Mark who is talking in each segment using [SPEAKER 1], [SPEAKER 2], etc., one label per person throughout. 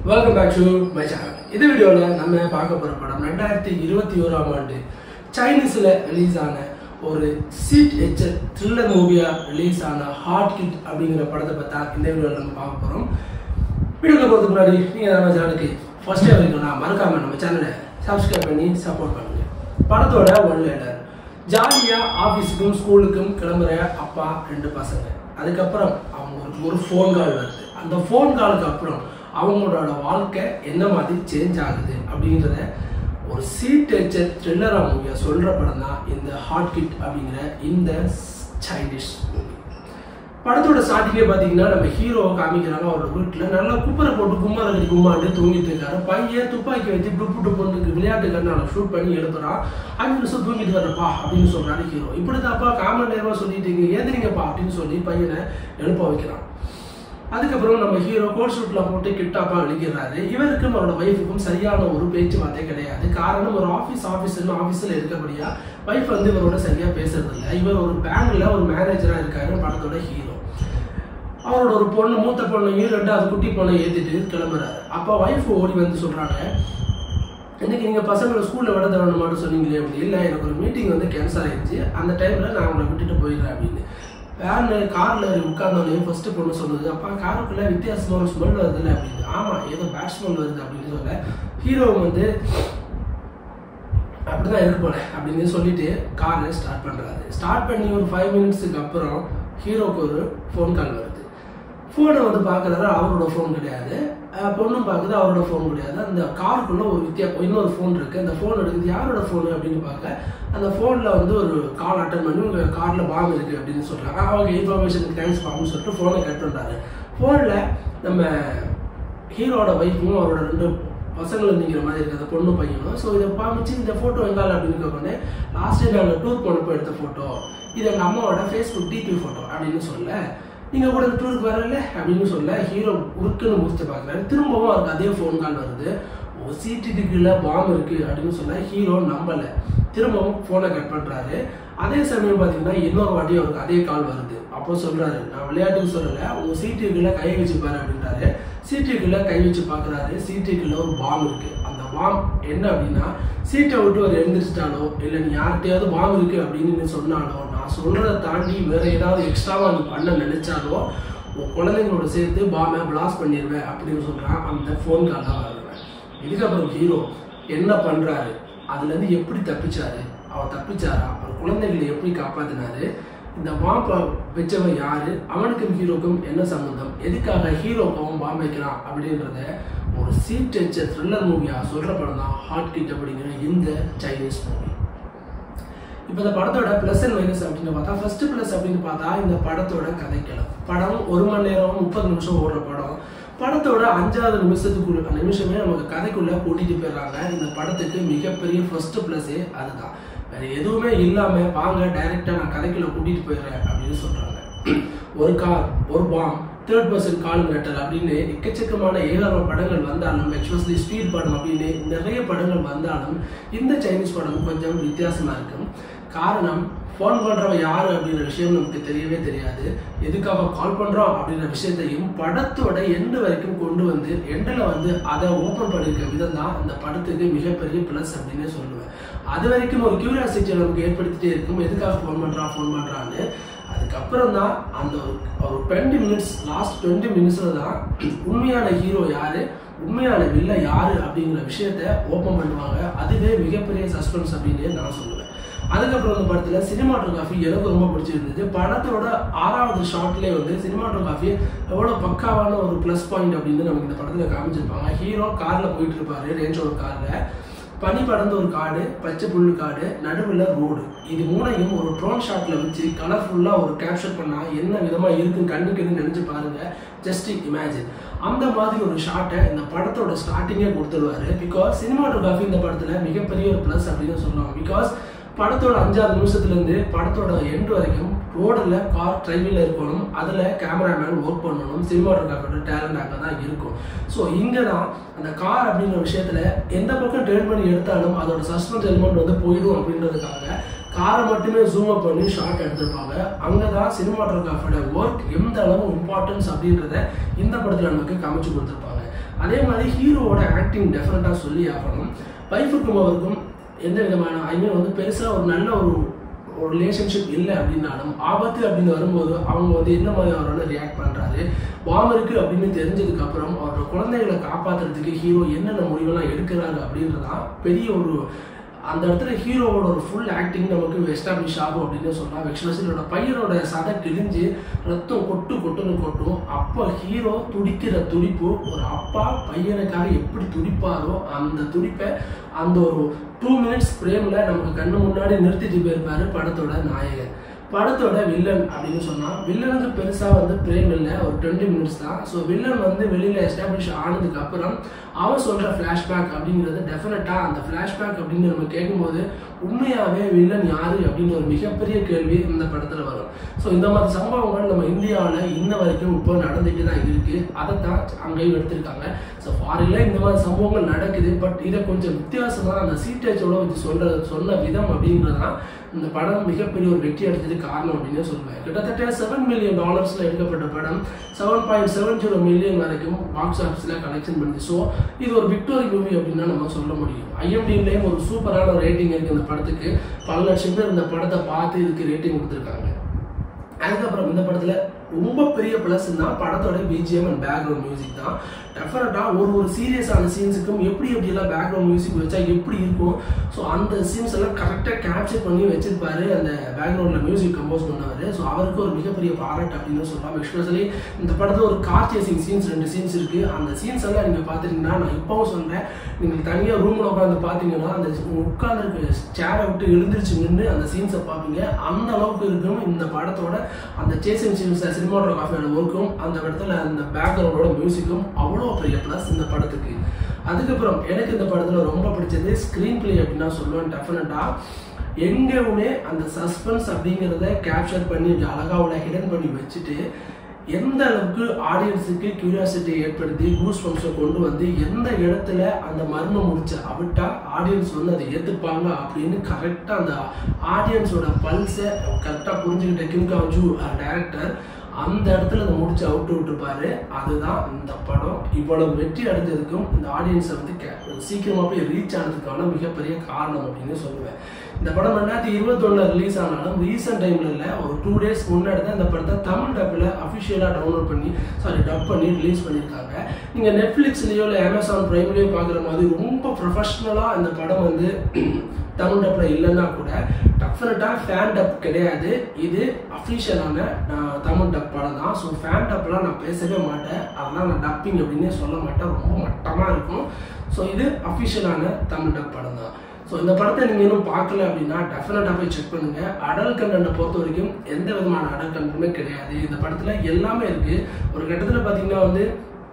[SPEAKER 1] Welcome back to my channel இந்த வீடியோவில் நம்ம பார்க்க போகிற படம் ரெண்டாயிரத்தி இருபத்தி ஓராம் ஆண்டு சைனீஸில் ரிலீஸ் ஆன ஒரு சீட் எச்ச த்ரில்லர் மூவியாக ரிலீஸ் ஆன ஹார்ட் கிட் அப்படிங்கிற படத்தை பற்றி இந்த வீடியோவில் நம்ம பார்க்க போகிறோம் வீடியோவில் போகிறதுக்கு முன்னாடி நீங்கள் நம்ம சேனலுக்கு ஃபர்ஸ்ட் டைம் இருக்கணும்னா மறக்காமல் நம்ம சேனலை சப்ஸ்கிரைப் பண்ணி சப்போர்ட் பண்ணுங்க படத்தோட ஒன் லைனர் ஜாலியாக ஆஃபீஸுக்கும் ஸ்கூலுக்கும் கிளம்புற அப்பா ரெண்டு பசங்க அதுக்கப்புறம் அவங்களுக்கு ஒரு ஃபோன் கால் வருது அந்த ஃபோன் காலுக்கு அப்புறம் அவங்களோட வாழ்க்கை என்ன மாதிரி சேஞ்ச் ஆகுது அப்படின்றத ஒரு சீட் டச்சர் த்ரில்லரா மூவியா சொல்ற படம் தான் இந்த ஹார்ட் கிட் அப்படிங்கிற இந்த சைனீஸ் மூவி படத்தோட ஸ்டார்டிங்கே பார்த்தீங்கன்னா நம்ம ஹீரோவை காமிக்கிறாங்க அவரோட வீட்டில் நல்லா குப்பரை போட்டு கும்மார கட்டி கும்மாண்டு தூங்கிட்டு இருக்காரு பையன் துப்பாக்கி வச்சு டுப்பு டுப்புன்னு விளையாட்டு கண்ணால ஷூட் பண்ணி எழுப்புறான் அஞ்சு நிமிஷம் தூங்கிட்டு வரப்பா அப்படின்னு சொல்றாரு ஹீரோ இப்படி தான்ப்பா காமன் நேரமா சொல்லிட்டு இருக்கீங்க ஏந்திரிங்கப்பா அப்படின்னு சொல்லி பையனை எழுப்ப வைக்கிறான் அதுக்கப்புறம் நம்ம ஹீரோ கோட் ஷூட்ல போட்டு கிட்டாப்பா விழிக்கிறாரு இவருக்கும் அவரோட ஒய்ஃபுக்கும் சரியான ஒரு பேச்சுவார்த்தை கிடையாது காரணம் ஒரு ஆஃபீஸ் ஆஃபீஸ்னு ஆஃபீஸில் இருக்கபடியா ஒய்ஃப் வந்து இவரோட சரியா பேசுறது இல்லை இவர் ஒரு பேங்க்ல ஒரு மேனேஜரா இருக்காரு படத்தோட ஹீரோ அவரோட ஒரு பொண்ணு மூத்த பொண்ணையும் ரெண்டாவது குட்டி பொண்ணை ஏத்திட்டு கிளம்புறாரு அப்போ ஒய்ஃப் ஓடி வந்து சொல்றாங்க இன்னைக்கு நீங்க பசங்களை ஸ்கூல்ல விட தரணுமான்னு சொன்னீங்களே அப்படி இல்லை எனக்கு ஒரு மீட்டிங் வந்து கேன்சல் ஆயிடுச்சு அந்த டைம்ல நான் உங்களை விட்டுட்டு போயிடுறேன் அப்படின்னு வேன்ல கார்ல உட்கார்ந்தோடனே ஃபர்ஸ்ட் பொண்ணு சொன்னது அப்பா காருக்குள்ள வித்தியாசமா ஒரு ஸ்மெல் வருதுல்ல அப்படின்னு ஆமா ஏதோ பேட் ஸ்மெல் வருது அப்படின்னு சொல்ல ஹீரோ வந்து அப்படிதான் இருக்கு போல அப்படின்னு சொல்லிட்டு காரை ஸ்டார்ட் பண்றாரு ஸ்டார்ட் பண்ணி ஒரு ஃபைவ் மினிட்ஸுக்கு அப்புறம் ஹீரோக்கு ஒரு ஃபோன் கால் வருது ஃபோனை வந்து பார்க்குறாரு அவரோட ஃபோன் கிடையாது அஹ் பொண்ணும் பார்க்குது அவரோட ஃபோன் கிடையாது அந்த காருக்குள்ள ஒரு வித்தியா இன்னொரு ஃபோன் இருக்கு அந்த ஃபோன் எடுக்குது யாரோட ஃபோனு அப்படின்னு பார்க்க அந்த ஃபோனில் வந்து ஒரு கால் அட்டன் பண்ணி உங்கள் காரில் பாம்பு இருக்கு அப்படின்னு சொல்றாங்க அவங்க இன்ஃபர்மேஷனுக்கு தேங்க்ஸ் பாம்புன்னு சொல்லிட்டு ஃபோனை கட் பண்ணுறாரு ஃபோனில் நம்ம ஹீரோட ஒய்ஃபும் அவரோட ரெண்டு பசங்களும் நிற்கிற மாதிரி இருக்கு அந்த பொண்ணு பையனும் ஸோ இதை பாமிச்சு இந்த ஃபோட்டோ எங்கால அப்படின்னு கேட்கணும் லாஸ்ட் டைம் நாங்கள் டூர் போனப்போ எடுத்த ஃபோட்டோ இது எங்கள் அம்மாவோட ஃபேஸ்புக் டிபி ஃபோட்டோ அப்படின்னு சொல்ல நீங்கள் கூட டூருக்கு வரல அப்படின்னு சொல்ல ஹீரோ உருக்குன்னு முடிச்சு பார்க்குறாரு திரும்பவும் அவருக்கு அதே ஃபோன் கால் வருது ஒரு சீட்டுக்குள்ள பாம்பு இருக்கு அப்படின்னு சொல்ல ஹீரோ நம்பலை திரும்பவும் ஃபோனை கட் பண்ணுறாரு அதே சமயம் பார்த்தீங்கன்னா இன்னொரு வாட்டி அவருக்கு அதே கால் வருது அப்போ சொல்றாரு நான் விளையாட்டுக்கு சொல்லலை உங்க சீட்டுக்குள்ள கை வச்சு பாரு அப்படின்றாரு சீட்டுக்குள்ள கை வச்சு பார்க்குறாரு சீட்டுக்குள்ள ஒரு பாம்பு இருக்கு அந்த பாம் என்ன அப்படின்னா சீட்டை விட்டு அவர் எழுந்திரிச்சிட்டாலோ இல்லை நீ யார்கிட்டயாவது பாம்பு இருக்கு அப்படின்னு நீ சொன்னாலோ நான் சொல்றதை தாண்டி வேற ஏதாவது எக்ஸ்ட்ராவா நீ பண்ண நினைச்சாலோ உன் குழந்தைங்களோட சேர்த்து பாம்பை பிளாஸ்ட் பண்ணிடுவேன் அப்படின்னு சொல்றான் அந்த ஃபோன் காலாக வருவேன் இதுக்கப்புறம் ஹீரோ என்ன பண்றாரு அதுல இருந்து எப்படி தப்பிச்சாரு அவர் தப்பிச்சாரா அவர் குழந்தைகளை எப்படி காப்பாத்தினாரு இந்த பாம்பை வச்சவன் யாரு அவனுக்கும் ஹீரோக்கும் என்ன சம்பந்தம் எதுக்காக ஹீரோக்கும் பாம்பு வைக்கிறான் அப்படின்றத ஒரு சீட் வச்ச த்ரில்லர் மூவியா சொல்ற படம் தான் ஹார்ட் கிட் அப்படிங்கிற இந்த சைனீஸ் மூவி இப்போ இந்த படத்தோட ப்ளஸ் அண்ட் மைனஸ் அப்படின்னு பார்த்தா ஃபர்ஸ்ட் ப்ளஸ் அப்படின்னு பார்த்தா இந்த படத்தோட கதைக்களம் படம் ஒரு மணி நேரம் முப்பது நிமிஷம் ஓடுற படம் படத்தோட அஞ்சாவது நிமிஷத்துக்குள்ள நிமிஷமே நமக்கு கதைக்குள்ள கூட்டிட்டு போயிடுறாங்க இந்த படத்துக்கு மிகப்பெரிய ஃபர்ஸ்ட் ப்ளஸ்ஸே அதுதான் வேற எதுவுமே இல்லாம வாங்க டைரக்டா நான் கதைக்குள்ள கூட்டிட்டு போயிடுறேன் அப்படின்னு சொல்றாங்க ஒரு கார் ஒரு bomb third person call matter அப்படின்னு எக்கச்சக்கமான ஏழாயிரம் படங்கள் வந்தாலும் எக்ஸ்பெஷலி ஸ்பீட் படம் அப்படின்னு நிறைய படங்கள் வந்தாலும் இந்த சைனீஸ் படம் கொஞ்சம் வித்தியாசமா இருக்கும் காரணம் ஃபோன் பண்றவன் யாரு அப்படின்ற விஷயம் நமக்கு தெரியவே தெரியாது எதுக்காக கால் பண்றோம் அப்படின்ற விஷயத்தையும் படத்தோட எண்டு வரைக்கும் கொண்டு வந்து எண்டில் வந்து அதை ஓப்பன் பண்ணிருக்க விதம் தான் இந்த படத்துக்கு மிகப்பெரிய ப்ளஸ் அப்படின்னு சொல்லுவேன் அது வரைக்கும் ஒரு கியூரியாசிட்டி நமக்கு ஏற்படுத்திட்டே இருக்கும் எதுக்காக ஃபோன் பண்றான் ஃபோன் பண்றான்னு அதுக்கப்புறம் தான் அந்த ஒரு டுவெண்ட்டி மினிட்ஸ் லாஸ்ட் டுவெண்ட்டி மினிட்ஸ்ல தான் உண்மையான ஹீரோ யாரு உண்மையான வில்ல யாரு அப்படிங்கிற விஷயத்த ஓப்பன் பண்ணுவாங்க அதுவே மிகப்பெரிய சஸ்பென்ஸ் அப்படின்னு நான் சொல்லுவேன் அதுக்கப்புறம் இந்த படத்துல சினிமாட்டோகிராஃபி எனக்கு ரொம்ப பிடிச்சிருந்தது படத்தோட ஆறாவது ஷாட்லேயே வந்து சினிமாட்டோகிராஃபி எவ்வளவு பக்காவான ஒரு ப்ளஸ் பாயிண்ட் அப்படின்னு நமக்கு இந்த படத்துல காமிச்சிருப்பாங்க ஹீரோ கார்ல போயிட்டு இருப்பாரு ரேஞ்ச் ஒரு கார்ல பனி படர்ந்த ஒரு காடு பச்சை புல்லு காடு நடுவில் ரோடு இது மூணையும் ஒரு ட்ரோன் ஷாட்ல வச்சு கலர்ஃபுல்லா ஒரு கேப்சர் பண்ணா என்ன விதமா இருக்குன்னு கண்ணுக்கு நினைச்சு பாருங்க ஜஸ்ட் இமேஜின் அந்த மாதிரி ஒரு ஷாட்டை இந்த படத்தோட ஸ்டார்டிங்கே கொடுத்துருவாரு பிகாஸ் சினிமாட்டோகிராஃபி இந்த படத்துல மிகப்பெரிய ஒரு ப்ளஸ் அப்படின்னு சொல்லுவாங்க பிகாஸ் படத்தோட அஞ்சாவது நிமிஷத்துல இருந்து படத்தோட எண்டு வரைக்கும் ரோடில் கார் டிரைவில் இருக்கணும் அதில் கேமராமேன் ஒர்க் பண்ணணும் சினிமாட்டோகிராஃபரோட டேலண்ட் அங்கே தான் இருக்கும் ஸோ இங்கே தான் அந்த கார் அப்படிங்கிற விஷயத்தில் எந்த பக்கம் டேர்ன் பண்ணி எடுத்தாலும் அதோட சஸ்பென்ஸ் எலிமெண்ட் வந்து போயிடும் அப்படின்றதுக்காக காரை மட்டுமே ஜூம் அப் பண்ணி ஷார்ட் எடுத்திருப்பாங்க அங்கே தான் சினிமாட்டோகிராஃபரோட ஒர்க் எந்த அளவு இம்பார்ட்டன்ஸ் அப்படின்றத இந்த படத்தில் நமக்கு காமிச்சு கொடுத்துருப்பாங்க அதே மாதிரி ஹீரோவோட ஆக்டிங் டெஃபினட்டாக சொல்லி ஆகணும் வைஃபுக்கும் அவருக்கும் எந்த விதமான ஐ மீன் வந்து பெருசாக ஒரு நல்ல ஒரு ஒரு ரிலேஷன்ஷிப் இல்லை அப்படின்னாலும் ஆபத்து அப்படின்னு வரும்போது அவங்க வந்து என்ன மாதிரி அவரோட ரியாக்ட் பண்ணுறாரு பாம் இருக்கு அப்படின்னு தெரிஞ்சதுக்கு அப்புறம் அவரோட குழந்தைகளை காப்பாற்றுறதுக்கு ஹீரோ என்னென்ன முடிவெல்லாம் எடுக்கிறாரு அப்படின்றதான் பெரிய ஒரு அந்த இடத்துல ஹீரோவோட ஒரு ஃபுல் ஆக்டிங் நமக்கு எஸ்டாப்ளிஷ் ஆகும் அப்படின்னு சொல்லலாம் வெக்ஸ்வசனோட பையனோட சதை கிழிஞ்சு ரத்தம் கொட்டு கொட்டுன்னு கொட்டும் அப்போ ஹீரோ துடிக்கிற துடிப்பு ஒரு அப்பா பையனுக்காக எப்படி துடிப்பாரோ அந்த துடிப்பை அந்த ஒரு டூ மினிட்ஸ் ஃப்ரேமில் நமக்கு கண்ணு முன்னாடி நிறுத்திட்டு போயிருப்பாரு படத்தோட நாயகன் படத்தோட வில்லன் அப்படின்னு சொன்னால் வில்லனுக்கு பெருசாக வந்து பிரேம் இல்லை ஒரு டுவெண்ட்டி மினிட்ஸ் தான் ஸோ வில்லன் வந்து வெளியில் எஸ்டாப்ளிஷ் ஆனதுக்கு அப்புறம் அவன் சொல்கிற ஃப்ளாஷ்பேக் அப்படிங்கிறது டெஃபினட்டாக அந்த ஃப்ளாஷ்பேக் அப்படின்னு நம்ம கேட்கும்போது உண்மையாகவே வில்லன் யாரு அப்படின்னு ஒரு மிகப்பெரிய கேள்வி இந்த படத்தில் வரும் ஸோ இந்த மாதிரி சம்பவங்கள் நம்ம இந்தியாவில் இன்ன வரைக்கும் இப்போ நடந்துட்டு தான் இருக்கு அதை தான் அங்கேயும் எடுத்திருக்காங்க ஸோ ஃபாரின்ல இந்த மாதிரி சம்பவங்கள் நடக்குது பட் இதை கொஞ்சம் வித்தியாசமாக அந்த சீட்டேஜோட வச்சு சொல்ற சொன்ன விதம் அப்படின்றதுதான் இந்த படம் மிகப்பெரிய ஒரு வெற்றி அடைஞ்சதுக்கு காரணம் அப்படின்னு சொல்லுவேன் கிட்டத்தட்ட செவன் மில்லியன் டாலர்ஸ்ல எடுக்கப்பட்ட படம் seven point seven zero million வரைக்கும் பாக்ஸ் ஆஃபீஸ்ல கலெக்ஷன் பண்ணுது ஸோ இது ஒரு விக்டோரி மூவி அப்படின்னா நம்ம சொல்ல முடியும் ஐஎம்டிலையும் ஒரு சூப்பரான ரேட்டிங் இருக்கு இந்த படத்துக்கு பல லட்சம் பேர் இந்த படத்தை பார்த்து இதுக்கு ரேட்டிங் கொடுத்துருக்காங்க அதுக்கப்புறம் இந்த படத்துல ரொம்ப பெரிய ப்ளஸ்னா படத்தோட பிஜிஎம் அண்ட் பேக்ரவுண்ட் மியூசிக் தான் டெஃபினட்டாக ஒரு ஒரு சீரியஸான சீன்ஸுக்கும் எப்படி எப்படியெல்லாம் பேக்ரவுண்ட் மியூசிக் வச்சா எப்படி இருக்கும் ஸோ அந்த சீன்ஸ் எல்லாம் கரெக்டாக கேப்சர் பண்ணி வச்சிருப்பாரு அந்த பேக்ரவுண்டில் மியூசிக் கம்போஸ் பண்ணவர் ஸோ அவருக்கு ஒரு மிகப்பெரிய பாராட்டு அப்படின்னு சொல்லலாம் எஸ்பெஷலி இந்த படத்தில் ஒரு கார் சேசிங் சீன்ஸ் ரெண்டு சீன்ஸ் இருக்கு அந்த சீன்ஸ் எல்லாம் நீங்கள் பார்த்துட்டீங்கன்னா நான் இப்போவும் சொல்கிறேன் நீங்கள் தனியாக ரூமில் உட்காந்து பார்த்தீங்கன்னா அந்த உட்காந்துருக்கு சேரை விட்டு எழுந்திரிச்சு நின்று அந்த சீன்ஸை பார்ப்பீங்க அந்த அளவுக்கு இருக்கும் இந்த படத்தோட அந்த சேசிங் சீன்ஸ் சினிமாட்டோகிராஃபியோட ஒர்க்கும் அந்த இடத்துல அந்த பேக்ரவுண்டோட மியூசிக்கும் அவ்வளோ பெரிய ப்ளஸ் இந்த படத்துக்கு அதுக்கப்புறம் எனக்கு இந்த படத்தில் ரொம்ப பிடிச்சது ஸ்க்ரீன் பிளே அப்படின்னா சொல்லுவேன் டெஃபினட்டாக எங்கேயுமே அந்த சஸ்பென்ஸ் அப்படிங்கிறத கேப்சர் பண்ணி அழகாவோட ஹிடன் பண்ணி வச்சுட்டு எந்த அளவுக்கு ஆடியன்ஸுக்கு கியூரியாசிட்டி ஏற்படுத்தி கூஸ் பம்ப்ஸை கொண்டு வந்து எந்த இடத்துல அந்த மர்மம் முடிச்ச அவிட்டா ஆடியன்ஸ் வந்து அதை ஏற்றுப்பாங்க அப்படின்னு கரெக்டாக அந்த ஆடியன்ஸோட பல்ஸை கரெக்டாக புரிஞ்சுக்கிட்ட கிம் காஜு டேரக்டர் அந்த இடத்துல அதை முடிச்சு அவுட்டு விட்டுருப்பாரு அதுதான் இந்த படம் இவ்வளவு வெற்றி அடைஞ்சதுக்கும் இந்த ஆடியன்ஸை வந்து சீக்கிரமா போய் ரீச் ஆனதுக்கான மிகப்பெரிய காரணம் அப்படின்னு சொல்லுவேன் இந்த படம் ரெண்டாயிரத்தி இருபத்தொன்னுல ரிலீஸ் ஆனாலும் ரீசெண்ட் டைம்ல இல்ல ஒரு டூ டேஸ் முன்னாடி தான் இந்த படத்தை தமிழ் டப்பில் அஃபிஷியலாக டவுன்லோட் பண்ணி சாரி டப் பண்ணி ரிலீஸ் பண்ணியிருக்காங்க நீங்கள் நெட்ஃப்ளிக்ஸ்லேயோ இல்லை அமேசான் ப்ரைம்லேயோ பார்க்குற மாதிரி ரொம்ப ப்ரொஃபஷ்னலாக இந்த படம் வந்து தமிழ் டப்பில் இல்லைன்னா கூட டெஃபினட்டாக ஃபேன் டப் கிடையாது இது அஃபிஷியலான தமிழ் டப் படம் தான் ஸோ ஃபேன் டப்லாம் நான் பேசவே மாட்டேன் அதெல்லாம் நான் டப்பிங் அப்படின்னே சொல்ல மாட்டேன் ரொம்ப மட்டமாக இருக்கும் ஸோ இது அஃபிஷியலான தமிழ் டப் படம் தான் ஸோ இந்த படத்தை நீங்கள் இன்னும் பார்க்கல அப்படின்னா டெஃபினட்டாக போய் செக் பண்ணுங்க அடல் கண்டனை பொறுத்த வரைக்கும் எந்த விதமான அடல் கண்டனுமே கிடையாது இந்த படத்தில் எல்லாமே இருக்கு ஒரு கட்டத்தில் பார்த்தீங்கன்னா வந்து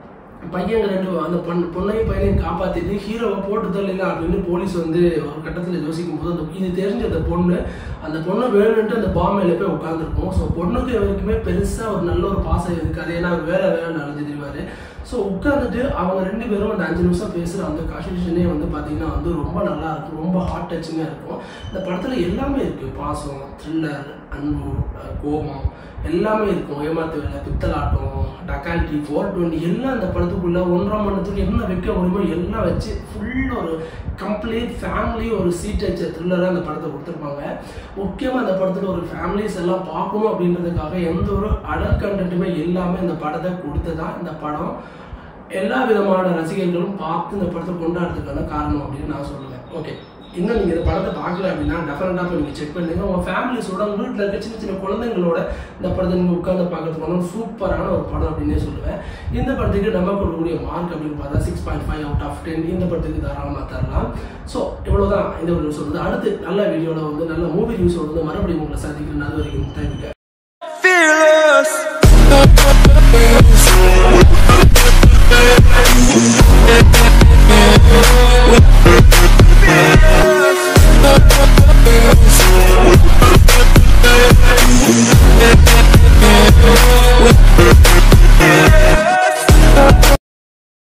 [SPEAKER 1] பையங்க ரெண்டு அந்த பொண்ணு பொண்ணையும் பையனையும் காப்பாத்திட்டு ஹீரோவை போட்டு தள்ளல அப்படின்னு போலீஸ் வந்து ஒரு கட்டத்தில் யோசிக்கும் போது அந்த இது தெரிஞ்ச அந்த பொண்ணு அந்த பொண்ணு வேணும்ட்டு அந்த பாம்பேல போய் உட்காந்துருக்கும் ஸோ பொண்ணுக்கு வரைக்குமே பெருசாக ஒரு நல்ல ஒரு பாசம் இருக்காது ஏன்னா அவர் வேலை வேலை நடந்து தெரிவாரு ஸோ உட்காந்துட்டு அவங்க ரெண்டு பேரும் அந்த அஞ்சு நிமிஷம் பேசுகிற அந்த கான்ஸ்டியூஷனே வந்து பார்த்தீங்கன்னா வந்து ரொம்ப நல்லா இருக்கும் ரொம்ப ஹார்ட் டச்சிங்காக இருக்கும் இந்த படத்தில் எல்லாமே இருக்குது பாசம் த்ரில்லர் அன்பு கோபம் எல்லாமே இருக்கும் ஏமாத்து வேலை பித்தலாட்டம் டக்காலிட்டி ஃபோர் டுவெண்ட்டி எல்லாம் அந்த படத்துக்குள்ள ஒன்றரை மணி நேரத்துக்கு என்ன வைக்க முடியுமோ எல்லாம் வச்சு ஃபுல் ஒரு கம்ப்ளீட் ஃபேமிலி ஒரு சீட் வச்ச த்ரில்லராக அந்த படத்தை கொடுத்துருப்பாங்க முக்கியமாக அந்த படத்தில் ஒரு ஃபேமிலிஸ் எல்லாம் பார்க்கணும் அப்படின்றதுக்காக எந்த ஒரு அடல் கண்டென்ட்டுமே எல்லாமே இந்த படத்தை கொடுத்ததா இந்த படம் எல்லா விதமான ரசிகர்களும் பார்த்து இந்த படத்தை கொண்டாடுறதுக்கான காரணம் அப்படின்னு நான் சொல்லுவேன் ஓகே இன்னும் நீங்கள் இந்த படத்தை பார்க்கல அப்படின்னா டெஃபரெண்டாக போய் நீங்கள் செக் பண்ணுங்க உங்கள் ஃபேமிலிஸோட உங்கள் வீட்டில் இருக்க சின்ன சின்ன குழந்தைங்களோட இந்த படத்தை நீங்கள் உட்காந்து பார்க்கறதுக்கான சூப்பரான ஒரு படம் அப்படின்னே சொல்லுவேன் இந்த படத்துக்கு நம்ம கொடுக்கக்கூடிய மார்க் அப்படின்னு பார்த்தா six point five out of ten இந்த படத்துக்கு தாராளமாக தரலாம் ஸோ இவ்வளோதான் இந்த ஒரு சொல்றது அடுத்து நல்ல வீடியோவில் வந்து நல்ல மூவி நியூஸோட வந்து மறுபடியும் உங்களை சந்திக்கிறேன் அது வரைக்கும் தேங்க்யூ
[SPEAKER 2] fearless.